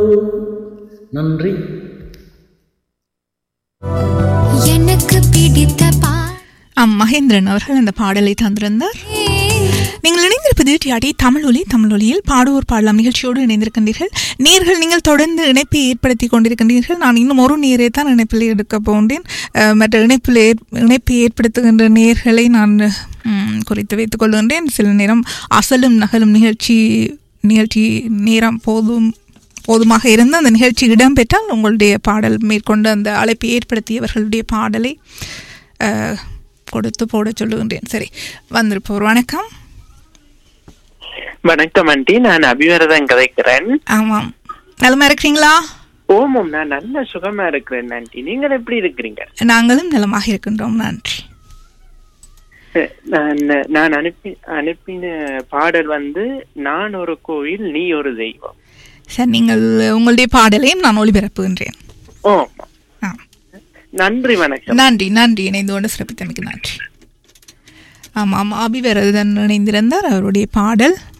நன்றி எனக்கு பிடித்த ஆம் மகேந்திரன் அவர்கள் அந்த பாடலை தந்திருந்தார் நீங்கள் இணைந்திருப்பது டிஆடி தமிழ் ஒலி தமிழ் ஒலியில் பாடுவோர் பாடலாம் நிகழ்ச்சியோடு இணைந்திருக்கின்றீர்கள் நேர்கள் நீங்கள் தொடர்ந்து இணைப்பை ஏற்படுத்தி கொண்டிருக்கின்றீர்கள் நான் இன்னும் ஒரு நேரை தான் இணைப்பில் எடுக்க போன்றேன் அஹ், மற்ற இணைப்பில் ஏற்- இணைப்பை ஏற்படுத்துகின்ற நேர்களை நான் ம், குறித்து வைத்துக் கொள்கின்றேன் சில நேரம் அசலும் நகலும் நிகழ்ச்சி நிகழ்ச்சி நேரம் போதும் போதுமாக இருந்து அந்த நிகழ்ச்சி இடம்பெற்றால் உங்களுடைய பாடல் மேற்கொண்டு அந்த அழைப்பை ஏற்படுத்தியவர்களுடைய பாடலை அஹ், கொடுத்து போட சொல்லுகின்றேன் சரி வந்திருப்போர் வணக்கம் வணக்கம் ஆண்டி நான் அபிவரதன் கதைக்கிறேன் ஆமாம் நலமா இருக்கிறீங்களா ஓமம் நான் நல்ல சுகமா இருக்கிறேன் ஆண்டி நீங்கள் எப்படி இருக்கிறீங்க நாங்களும் நலமாக இருக்கின்றோம் நன்றி நான் நான் அனுப்பி அனுப்பின பாடல் வந்து நான் ஒரு கோயில் நீ ஒரு தெய்வம் சார் நீங்கள் உங்களுடைய பாடலையும் நான் ஒளிபரப்புகின்றேன் ஓ ஆ நன்றி வணக்கம் நன்றி நன்றி இணைந்து கொண்டு சிறப்பித்தமைக்கு நன்றி ஆமாம் அபிவரதன் இணைந்திருந்தார் அவருடைய பாடல்